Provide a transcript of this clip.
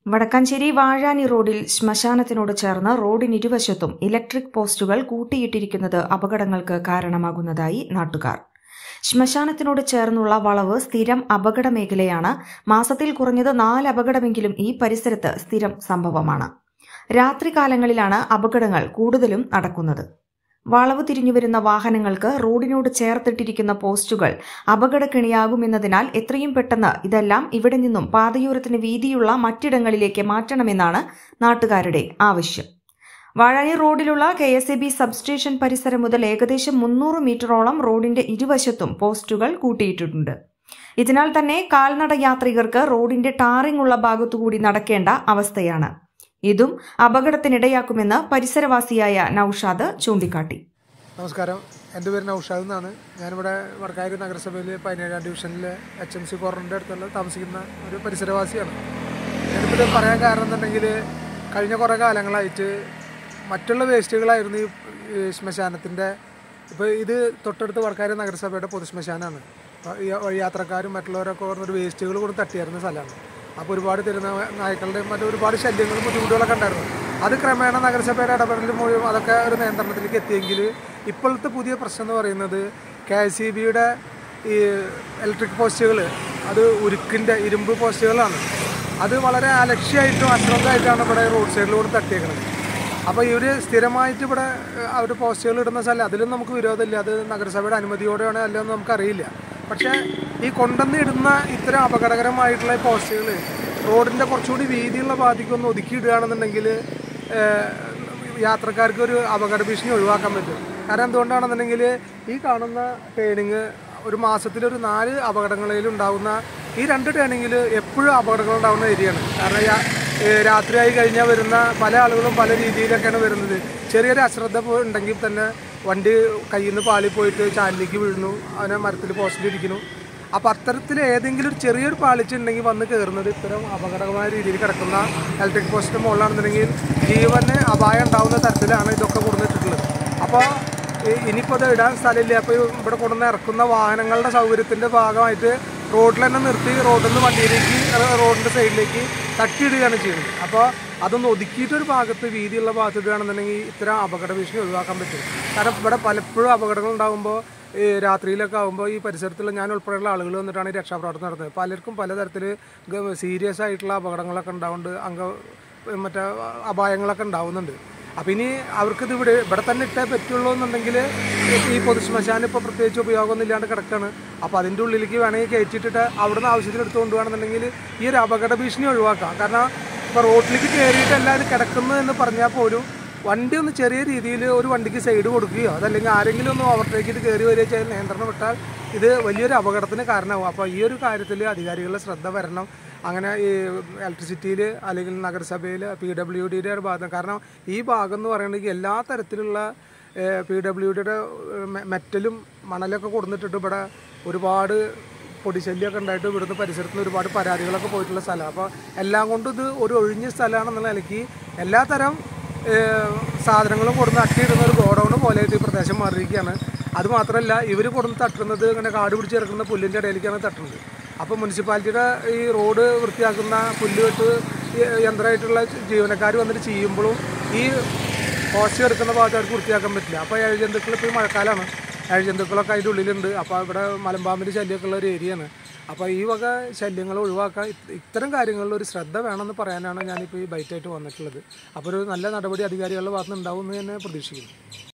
വടക്കാഞ്ചേരി വാഴാനി റോഡിൽ ശ്മശാനത്തിനോട് ചേർന്ന് റോഡിനിരുവശത്തും ഇലക്ട്രിക് പോസ്റ്റുകൾ കൂട്ടിയിട്ടിരിക്കുന്നത് അപകടങ്ങൾക്ക് കാരണമാകുന്നതായി നാട്ടുകാർ ശ്മശാനത്തിനോട് ചേർന്നുള്ള വളവ് സ്ഥിരം അപകട മേഖലയാണ് മാസത്തിൽ കുറഞ്ഞത് നാല് അപകടമെങ്കിലും ഈ പരിസരത്ത് സ്ഥിരം സംഭവമാണ് രാത്രികാലങ്ങളിലാണ് അപകടങ്ങൾ കൂടുതലും നടക്കുന്നത് വളവ് തിരിഞ്ഞുവരുന്ന വാഹനങ്ങൾക്ക് റോഡിനോട് ചേർത്തിട്ടിരിക്കുന്ന പോസ്റ്റുകൾ അപകടക്കെണിയാകുമെന്നതിനാൽ എത്രയും പെട്ടെന്ന് ഇതെല്ലാം ഇവിടെ നിന്നും പാതയോരത്തിന് വീതിയുള്ള മറ്റിടങ്ങളിലേക്ക് മാറ്റണമെന്നാണ് നാട്ടുകാരുടെ ആവശ്യം വാഴാനി റോഡിലുള്ള K S A B substation പരിസരം മുതൽ ഏകദേശം മുന്നൂറ് മീറ്ററോളം റോഡിന്റെ ഇരുവശത്തും പോസ്റ്റുകൾ കൂട്ടിയിട്ടിട്ടുണ്ട് ഇതിനാൽ തന്നെ കാൽനട യാത്രികർക്ക് റോഡിന്റെ ടാറിംഗ് ഉള്ള ഭാഗത്തുകൂടി നടക്കേണ്ട അവസ്ഥയാണ് ഇതും അപകടത്തിനിടയാക്കുമെന്ന് പരിസരവാസിയായ നൌഷാദ് ചൂണ്ടിക്കാട്ടി നമസ്കാരം എൻ്റെ പേര് നൌഷാദ് എന്നാണ് ഞാനിവിടെ വടക്കായൂർ നഗരസഭയിൽ പതിനേഴാം ഡിവിഷനിലെ എച്ച് എം സി കോർണറിൻ്റെ അടുത്തുള്ള താമസിക്കുന്ന ഒരു പരിസരവാസിയാണ് ഞാനിപ്പോൾ ഇത് പറയാൻ കാരണം എന്നുണ്ടെങ്കിൽ കഴിഞ്ഞ കുറേ കാലങ്ങളായിട്ട് മറ്റുള്ള വേസ്റ്റുകളായിരുന്നു ഈ ഈ ശ്മശാനത്തിൻ്റെ ഇപ്പോൾ ഇത് തൊട്ടടുത്ത് വടക്കായൂർ നഗരസഭയുടെ പൊതുശ്മശാനമാണ് അപ്പോൾ ഈ വഴിയാത്രക്കാരും മറ്റുള്ളവരൊക്കെ പറഞ്ഞൊരു വേസ്റ്റുകൾ കൊണ്ട് തട്ടിയായിരുന്ന സ്ഥലമാണ് അപ്പോൾ ഒരുപാട് തരുന്ന നായ്ക്കളുടെയും മറ്റു ഒരുപാട് ശല്യങ്ങളും ബുദ്ധിമുട്ടുകളൊക്കെ ഉണ്ടായിരുന്നു അത് ക്രമേണ നഗരസഭയുടെ ഇടപെടൽ മുഴുവൻ അതൊക്കെ ഒരു നിയന്ത്രണത്തിലേക്ക് എത്തിയെങ്കിൽ ഇപ്പോഴത്തെ പുതിയ പ്രശ്നം എന്ന് പറയുന്നത് കെ എസ് ഇ ബിയുടെ ഈ ഇലക്ട്രിക് പോസ്റ്റുകൾ അത് ഉരുക്കിൻ്റെ ഇരുമ്പ് പോസ്റ്റുകളാണ് അത് വളരെ അലക്ഷ്യമായിട്ടും അശ്രദ്ധമായിട്ടാണ് ഇവിടെ റോഡ് സൈഡിലൂടെ തട്ടിയേക്കുന്നത് അപ്പോൾ ഇവർ സ്ഥിരമായിട്ട് ഇവിടെ അവർ പോസ്റ്റുകൾ ഇടുന്ന സ്ഥലം അതിലും നമുക്ക് വിരോധമില്ല അത് നഗരസഭയുടെ അനുമതിയോടെയാണ് അല്ലെന്ന് നമുക്കറിയില്ല പക്ഷേ ഈ കൊണ്ടുവന്ന് ഇടുന്ന ഇത്തരം അപകടകരമായിട്ടുള്ള ഈ പോസ്റ്റുകൾ റോഡിൻ്റെ കുറച്ചുകൂടി വീതിയുള്ള ഭാഗത്തേക്കൊന്ന് ഒതുക്കിയിടുകയാണെന്നുണ്ടെങ്കിൽ യാത്രക്കാർക്ക് ഒരു അപകട ഭീഷണി ഒഴിവാക്കാൻ പറ്റും കാരണം എന്തുകൊണ്ടാണെന്നുണ്ടെങ്കിൽ ഈ കാണുന്ന ടേണിങ് ഒരു മാസത്തിലൊരു നാല് അപകടങ്ങളിൽ ഉണ്ടാകുന്ന ഈ രണ്ട് ടേണിങ്ങിൽ എപ്പോഴും അപകടങ്ങൾ ഉണ്ടാകുന്ന ഏരിയയാണ് കാരണം യാ- ഏ, രാത്രിയായി കഴിഞ്ഞാൽ വരുന്ന പല ആളുകളും പല രീതിയിലൊക്കെയാണ് വരുന്നത് ചെറിയൊരു അശ്രദ്ധ പോ- ഉണ്ടെങ്കിൽ തന്നെ വണ്ടി കയ്യിൽ നിന്ന് പാളി പോയിട്ട് ചാലിലേക്ക് വീഴുന്നു അവനെ മരത്തിൽ പോസ്റ്റിലിരിക്കുന്നു അപ്പോൾ അത്തരത്തിൽ ഏതെങ്കിലും ഒരു ചെറിയൊരു പാളിച്ചുണ്ടെങ്കിൽ വന്ന് കയറുന്നത് ഇത്തരം അപകടകരമായ രീതിയിൽ കിടക്കുന്ന ഇലക്ട്രിക് പോസ്റ്റിൻ്റെ മുകളിലാണെന്നുണ്ടെങ്കിൽ ജീവന് അപായം ഉണ്ടാകുന്ന തരത്തിലാണ് ഇതൊക്കെ കൊടുത്തിട്ടുള്ളത് അപ്പോൾ ഇനിയിപ്പോൾ അത് ഇടാൻ സ്ഥലമില്ല അപ്പോൾ ഇവിടെ കൊണ്ടുവന്ന് ഇറക്കുന്ന വാഹനങ്ങളുടെ സൗകര്യത്തിൻ്റെ ഭാഗമായിട്ട് റോഡിൽ തന്നെ നിർത്തി റോഡിൽ നിന്ന് വണ്ടിയിലേക്ക് അഹ് റോഡിൻ്റെ സൈഡിലേക്ക് തട്ടിയിടുകയാണ് ചെയ്യുന്നത് അപ്പോൾ അതൊന്ന് ഒതുക്കിയിട്ടൊരു ഭാഗത്ത് വീതിയുള്ള ഭാഗത്ത് ഇടുകയാണെന്നുണ്ടെങ്കിൽ ഇത്തരം അപകട ഭീഷണി ഒഴിവാക്കാൻ പറ്റും കാരണം ഇവിടെ പലപ്പോഴും അപകടങ്ങൾ ഉണ്ടാകുമ്പോൾ ഈ രാത്രിയിലൊക്കെ ആകുമ്പോൾ ഈ പരിസരത്തുള്ള ഞാൻ ഉൾപ്പെടെയുള്ള ആളുകൾ വന്നിട്ടാണ് ഈ രക്ഷാപ്രവർത്തനം നടത്തുന്നത് പലർക്കും പലതരത്തിൽ സീരിയസ് ആയിട്ടുള്ള അപകടങ്ങളൊക്കെ ഉണ്ടാവുന്നുണ്ട് അംഗ മറ്റേ അപായങ്ങളൊക്കെ ഉണ്ടാവുന്നുണ്ട് അപ്പം ഇനി അവർക്കിത് ഇവിടെ ഇവിടെ തന്നെ ഇട്ടേ പറ്റുള്ളൂ എന്നുണ്ടെങ്കിൽ ഈ പൊതുശ്മശാനം ഇപ്പോൾ പ്രത്യേകിച്ച് ഉപയോഗമൊന്നും ഇല്ലാണ്ട് കിടക്കാണ് അപ്പോൾ അതിൻ്റെ ഉള്ളിലേക്ക് വേണമെങ്കിൽ കയറ്റിയിട്ടിട്ട് അവിടുന്ന് ആവശ്യത്തിന് എടുത്തു കൊണ്ടുപോകണമെന്നുണ്ടെങ്കിൽ ഈ ഒരു അപകട ഭീഷണി ഒഴിവാക്കാം കാരണം ഇപ്പോൾ റോഡിലേക്ക് കയറിയിട്ടല്ല ഇത് കിടക്കുന്നു എന്ന് പറഞ്ഞാൽ പോലും വണ്ടി ഒന്ന് ചെറിയ രീതിയിൽ ഒരു വണ്ടിക്ക് സൈഡ് കൊടുക്കുകയോ അതല്ലെങ്കിൽ ആരെങ്കിലും ഒന്ന് ഓവർടേക്ക് ചെയ്ത് കയറി വരികയോ ചെയ്ത് നിയന്ത്രണം വിട്ടാൽ ഇത് വലിയൊരു അപകടത്തിന് കാരണമാകും അപ്പോൾ ഈ ഒരു കാര്യത്തിൽ അധികാരികളുടെ ശ്രദ്ധ വരണം അങ്ങനെ ഈ ഇലക്ട്രിസിറ്റിയിൽ അല്ലെങ്കിൽ നഗരസഭയിൽ പി ഡബ്ല്യു ഡിയുടെ ഒരു ഭാഗം കാരണം ഈ ഭാഗം എന്ന് പറയുന്നത് എല്ലാ തരത്തിലുള്ള പി ഡബ്ല്യു ഡിയുടെ മെറ്റലും മണലൊക്കെ കൊടുത്തിട്ടിട്ട് ഇവിടെ ഒരുപാട് പൊടിശല്യമൊക്കെ ഉണ്ടായിട്ട് ഇവിടുന്ന് പരിസരത്ത് നിന്ന് ഒരുപാട് പരാതികളൊക്കെ പോയിട്ടുള്ള സ്ഥലമാണ് അപ്പോൾ എല്ലാം കൊണ്ടും ഇത് ഒരു ഒഴിഞ്ഞ സ്ഥലമാണെന്നുള്ള നിലയ്ക്ക് എല്ലാ തരം ഏഹ്, സാധനങ്ങളും കൊടുന്ന് അട്ടിയിടുന്ന ഒരു ഗോഡൗൺ പോലെയായിട്ട് ഈ പ്രദേശം മാറിയിരിക്കുകയാണ് അത് മാത്രമല്ല ഇവർ കൊടുന്ന് തട്ടുന്നത് ഇങ്ങനെ കാട് പിടിച്ച് കിടക്കുന്ന പുല്ലിൻ്റെ ഇടയിലേക്കാണ് തട്ടുന്നത് അപ്പോൾ മുനിസിപ്പാലിറ്റിയുടെ ഈ റോഡ് വൃത്തിയാക്കുന്ന പുല്ല് വെട്ട് ഈ യന്ത്രമായിട്ടുള്ള ജീവനക്കാർ വന്നിട്ട് ചെയ്യുമ്പോഴും ഈ പോസ്റ്റ് എടുക്കുന്ന ഭാഗത്ത് അവർക്ക് വൃത്തിയാക്കാൻ പറ്റില്ല അപ്പോൾ ഏഴജന്തുക്കൾ ഇപ്പോൾ ഈ മഴക്കാലമാണ് ഏഴജന്തുക്കളൊക്കെ അതിൻ്റെ ഉള്ളിലുണ്ട് അപ്പോൾ ഇവിടെ മലമ്പാമ്പിൻ്റെ ശല്യമൊക്കെ ഉള്ള ഒരു ഏരിയയാണ് അപ്പോൾ ഈ വക ശല്യങ്ങൾ ഒഴിവാക്കാൻ ഇത് ഇത്തരം കാര്യങ്ങളിൽ ഒരു ശ്രദ്ധ വേണമെന്ന് പറയാനാണ് ഞാനിപ്പോൾ ഈ ബൈറ്റായിട്ട് വന്നിട്ടുള്ളത് അപ്പോൾ ഒരു നല്ല നടപടി അധികാരികളുടെ ഭാഗത്ത് നിന്ന് ഉണ്ടാവും എന്ന് തന്നെ പ്രതീക്ഷിക്കുന്നു